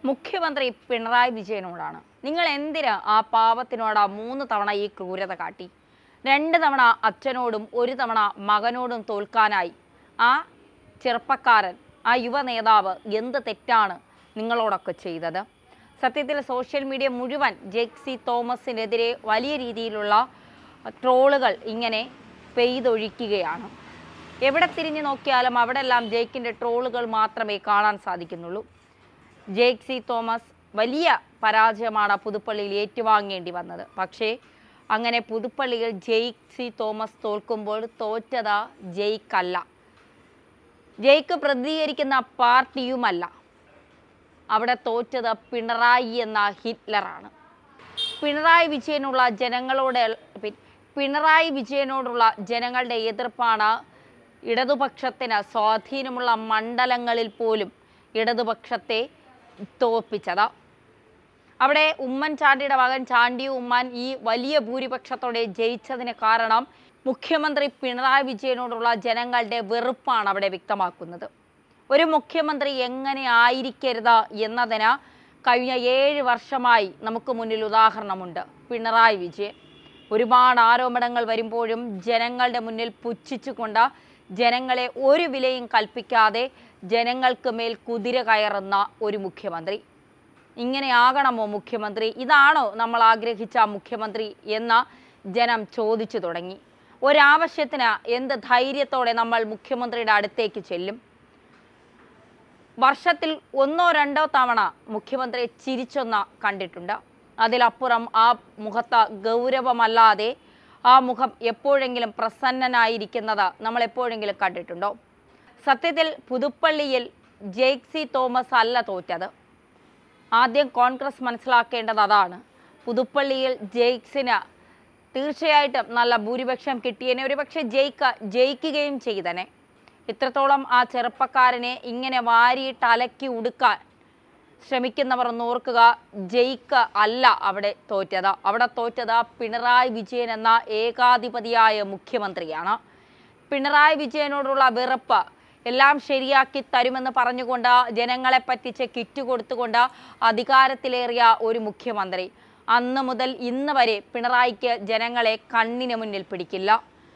മുഖ്യമന്ത്രി പിണറായി വിജയനോടാണ് നിങ്ങൾ എന്തിനാ ആ പാവത്തിനോട് ആ മൂന്ന് തവണ ഈ ക്രൂരത കാട്ടി രണ്ട് തവണ അച്ഛനോടും ഒരു തവണ മകനോടും തോൽക്കാനായി ആ ചെറുപ്പക്കാരൻ ആ യുവ നേതാവ് എന്ത് തെറ്റാണ് നിങ്ങളോടൊക്കെ ചെയ്തത് സത്യത്തിൽ സോഷ്യൽ മീഡിയ മുഴുവൻ ജെക്സി തോമസിനെതിരെ വലിയ രീതിയിലുള്ള ട്രോളുകൾ ഇങ്ങനെ പെയ്തൊഴിക്കുകയാണ് എവിടെ തിരിഞ്ഞു നോക്കിയാലും അവിടെല്ലാം ജെയ്ക്കിൻ്റെ ട്രോളുകൾ മാത്രമേ കാണാൻ സാധിക്കുന്നുള്ളൂ ജേക്ക് സി തോമസ് വലിയ പരാജയമാണ് പുതുപ്പള്ളിയിൽ ഏറ്റുവാങ്ങേണ്ടി വന്നത് പക്ഷേ അങ്ങനെ പുതുപ്പള്ളിയിൽ ജെയ്ക്ക് സി തോമസ് തോൽക്കുമ്പോൾ തോറ്റത് ജെയ്ക്കല്ല ജെയ്ക്ക് പ്രതികരിക്കുന്ന പാർട്ടിയുമല്ല അവിടെ തോറ്റത് പിണറായി എന്ന ഹിറ്റ്ലറാണ് പിണറായി വിജയനുള്ള ജനങ്ങളോട് പി- പിണറായി വിജയനോടുള്ള ജനങ്ങളുടെ എതിർപ്പാണ് ഇടതുപക്ഷത്തിന് സ്വാധീനമുള്ള മണ്ഡലങ്ങളിൽ പോലും ഇടതുപക്ഷത്തെ തോൽപ്പിച്ചത് അവിടെ ഉമ്മൻചാണ്ടിയുടെ മകൻ ചാണ്ടി ഉമ്മൻ ഈ വലിയ ഭൂരിപക്ഷത്തോടെ ജയിച്ചതിന് കാരണം മുഖ്യമന്ത്രി പിണറായി വിജയനോടുള്ള ജനങ്ങളുടെ വെറുപ്പാണ് അവിടെ വ്യക്തമാക്കുന്നത് ഒരു മുഖ്യമന്ത്രി എങ്ങനെ ആയിരിക്കരുത് എന്നതിന് കഴിഞ്ഞ ഏഴ് വർഷമായി നമുക്ക് മുന്നിൽ ഉദാഹരണമുണ്ട് പിണറായി വിജയൻ ഒരുപാട് ആരോപണങ്ങൾ വരുമ്പോഴും ജനങ്ങളുടെ മുന്നിൽ പുച്ഛിച്ചുകൊണ്ട് ജനങ്ങളെ ഒരു വിലയും കൽപ്പിക്കാതെ ജനങ്ങൾക്ക് മേൽ കുതിര കയറുന്ന ഒരു മുഖ്യമന്ത്രി ഇങ്ങനെയാകണമോ മുഖ്യമന്ത്രി ഇതാണോ നമ്മൾ ആഗ്രഹിച്ച മുഖ്യമന്ത്രി എന്ന ജനം ചോദിച്ചു തുടങ്ങി ഒരാവശ്യത്തിന് എന്ത് ധൈര്യത്തോടെ നമ്മൾ മുഖ്യമന്ത്രിയുടെ അടുത്തേക്ക് ചെല്ലും വർഷത്തിൽ ഒന്നോ രണ്ടോ തവണ മുഖ്യമന്ത്രിയെ ചിരിച്ചൊന്ന കണ്ടിട്ടുണ്ട് അതിലപ്പുറം ആ മുഖത്ത് ഗൗരവമല്ലാതെ ആ മുഖം എപ്പോഴെങ്കിലും പ്രസന്നനായിരിക്കുന്നത് നമ്മൾ എപ്പോഴെങ്കിലും കണ്ടിട്ടുണ്ടോ സത്യത്തിൽ പുതുപ്പള്ളിയിൽ ജെയ്ക്സി തോമസ് അല്ല തോറ്റത് ആദ്യം കോൺഗ്രസ് മനസ്സിലാക്കേണ്ടത് അതാണ് പുതുപ്പള്ളിയിൽ ജെയ്ക്സിന് തീർച്ചയായിട്ടും നല്ല ഭൂരിപക്ഷം കിട്ടിയതിനെ ഒരുപക്ഷെ ജയിക്ക ജയിക്കുകയും ചെയ്തനെ ഇത്രത്തോളം ആ ചെറുപ്പക്കാരനെ ഇങ്ങനെ വാരിയിട്ട് അലക്കി ഉടുക്കാൻ ശ്രമിക്കുന്നവർ ഒന്ന് ഓർക്കുക ജയിക്ക അല്ല അവിടെ തോറ്റത് അവിടെ തോറ്റത് പിണറായി വിജയൻ എന്ന ഏകാധിപതിയായ മുഖ്യമന്ത്രിയാണ് പിണറായി വിജയനോടുള്ള വെറുപ്പ് എല്ലാം ശരിയാക്കി തരുമെന്ന് പറഞ്ഞുകൊണ്ട് ജനങ്ങളെ പറ്റിച്ച് കിറ്റ് കൊടുത്തുകൊണ്ട് അധികാരത്തിലേറിയ ഒരു മുഖ്യമന്ത്രി അന്ന് മുതൽ ഇന്ന് വരെ പിണറായിക്ക് ജനങ്ങളെ കണ്ണിന് മുന്നിൽ പിടിക്കില്ല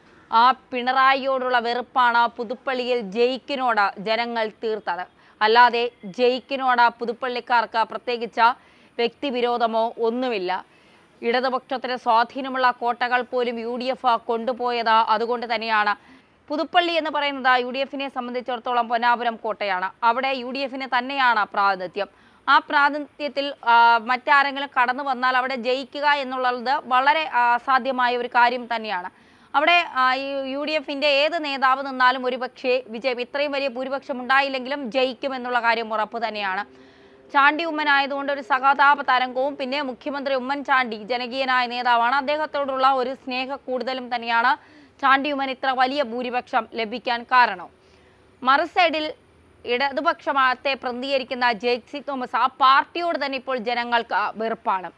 ആ പിണറായിയോടുള്ള വെറുപ്പാണ് പുതുപ്പള്ളിയിൽ ജയിക്കിനോട് ജനങ്ങൾ തീർത്തത് അല്ലാതെ ജയിക്കിനോട് പുതുപ്പള്ളിക്കാർക്ക് പ്രത്യേകിച്ച വ്യക്തിവിരോധമോ ഒന്നുമില്ല ഇടതുപക്ഷത്തിന് സ്വാധീനമുള്ള കോട്ടകൾ പോലും യു ഡി എഫ് കൊണ്ടുപോയത് അതുകൊണ്ട് തന്നെയാണ് പുതുപ്പള്ളി എന്ന് പറയുന്നത് യു ഡി എഫിനെ സംബന്ധിച്ചിടത്തോളം പൊന്നാപുരം കോട്ടയാണ് അവിടെ യു ഡി എഫിന് തന്നെയാണ് പ്രാതിനിധ്യം ആ പ്രാതിനിധ്യത്തിൽ ആ, മറ്റാരെങ്കിലും കടന്നു വന്നാൽ അവിടെ ജയിക്കുക എന്നുള്ളത് വളരെ അസാധ്യമായ ഒരു കാര്യം തന്നെയാണ് അവിടെ ആ, ഈ യു ഡി എഫിൻ്റെ ഏത് നേതാവ് നിന്നാലും ഒരുപക്ഷേ വിജയം ഇത്രയും വലിയ ഭൂരിപക്ഷം ഉണ്ടായില്ലെങ്കിലും ജയിക്കുമെന്നുള്ള കാര്യം ഉറപ്പ് തന്നെയാണ് ചാണ്ടി ഉമ്മൻ ആയതുകൊണ്ട് ഒരു സഹതാപ തരംഗവും പിന്നെ മുഖ്യമന്ത്രി ഉമ്മൻചാണ്ടി ജനകീയനായ നേതാവാണ് അദ്ദേഹത്തോടുള്ള ഒരു സ്നേഹ കൂടുതലും തന്നെയാണ് ചാണ്ടി ഉമ്മൻ ഇത്ര വലിയ ഭൂരിപക്ഷം ലഭിക്കാൻ കാരണം മറുസൈഡിൽ ഇടതുപക്ഷത്തെ പ്രതികരിക്കുന്ന ജെയ്സി തോമസ് ആ പാർട്ടിയോട് തന്നെ ഇപ്പോൾ ജനങ്ങൾക്ക് വെറുപ്പാണ്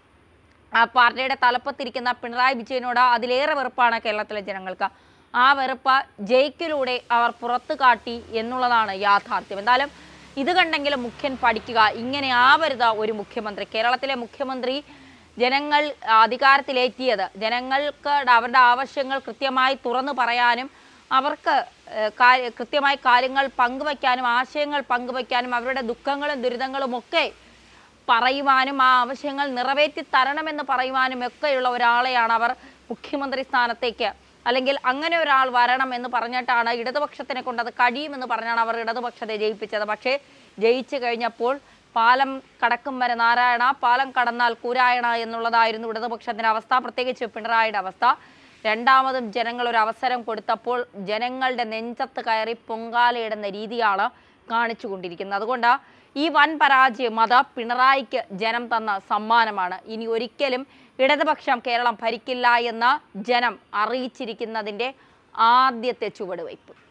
ആ പാർട്ടിയുടെ തലപ്പത്തിരിക്കുന്ന പിണറായി വിജയനോട് അതിലേറെ വെറുപ്പാണ് കേരളത്തിലെ ജനങ്ങൾക്ക് ആ വെറുപ്പ് ജയിക്കിലൂടെ അവർ പുറത്തു കാട്ടി എന്നുള്ളതാണ് യാഥാർത്ഥ്യം എന്തായാലും ഇത് കണ്ടെങ്കിലും മുഖ്യൻ പഠിക്കുക ഇങ്ങനെ ആവരുത് ഒരു മുഖ്യമന്ത്രി കേരളത്തിലെ മുഖ്യമന്ത്രി ജനങ്ങൾ അധികാരത്തിലേറ്റിയത് ജനങ്ങൾക്ക് അവരുടെ ആവശ്യങ്ങൾ കൃത്യമായി തുറന്നു പറയാനും അവർക്ക് ഏഹ്, കാര്യ- കൃത്യമായി കാര്യങ്ങൾ പങ്കുവയ്ക്കാനും ആശയങ്ങൾ പങ്കുവയ്ക്കാനും അവരുടെ ദുഃഖങ്ങളും ദുരിതങ്ങളും ഒക്കെ പറയുവാനും ആ ആവശ്യങ്ങൾ നിറവേറ്റി തരണമെന്ന് പറയുവാനും ഒക്കെയുള്ള ഒരാളെയാണ് അവർ മുഖ്യമന്ത്രി സ്ഥാനത്തേക്ക് അല്ലെങ്കിൽ അങ്ങനെ ഒരാൾ വരണം എന്ന് പറഞ്ഞിട്ടാണ് ഇടതുപക്ഷത്തിനെ കൊണ്ട് അത് കഴിയുമെന്ന് പറഞ്ഞാണ് അവർ ഇടതുപക്ഷത്തെ ജയിപ്പിച്ചത് പക്ഷേ ജയിച്ചു കഴിഞ്ഞപ്പോൾ പാലം കടക്കും വരെ നാരായണ പാലം കടന്നാൽ കൂരായണ എന്നുള്ളതായിരുന്നു ഇടതുപക്ഷത്തിന്റെ അവസ്ഥ പ്രത്യേകിച്ച് പിണറായിയുടെ അവസ്ഥ രണ്ടാമതും ജനങ്ങൾ ഒരു അവസരം കൊടുത്തപ്പോൾ ജനങ്ങളുടെ നെഞ്ചത്ത് കയറി പൊങ്കാലയിടുന്ന രീതിയാണ് കാണിച്ചുകൊണ്ടിരിക്കുന്നത് അതുകൊണ്ട് ഈ വൻ പരാജയം അത് പിണറായിക്ക് ജനം തന്ന സമ്മാനമാണ് ഇനി ഒരിക്കലും ഇടതുപക്ഷം കേരളം ഭരിക്കില്ല എന്ന് ജനം അറിയിച്ചിരിക്കുന്നതിൻ്റെ ആദ്യത്തെ ചുവടുവയ്പ്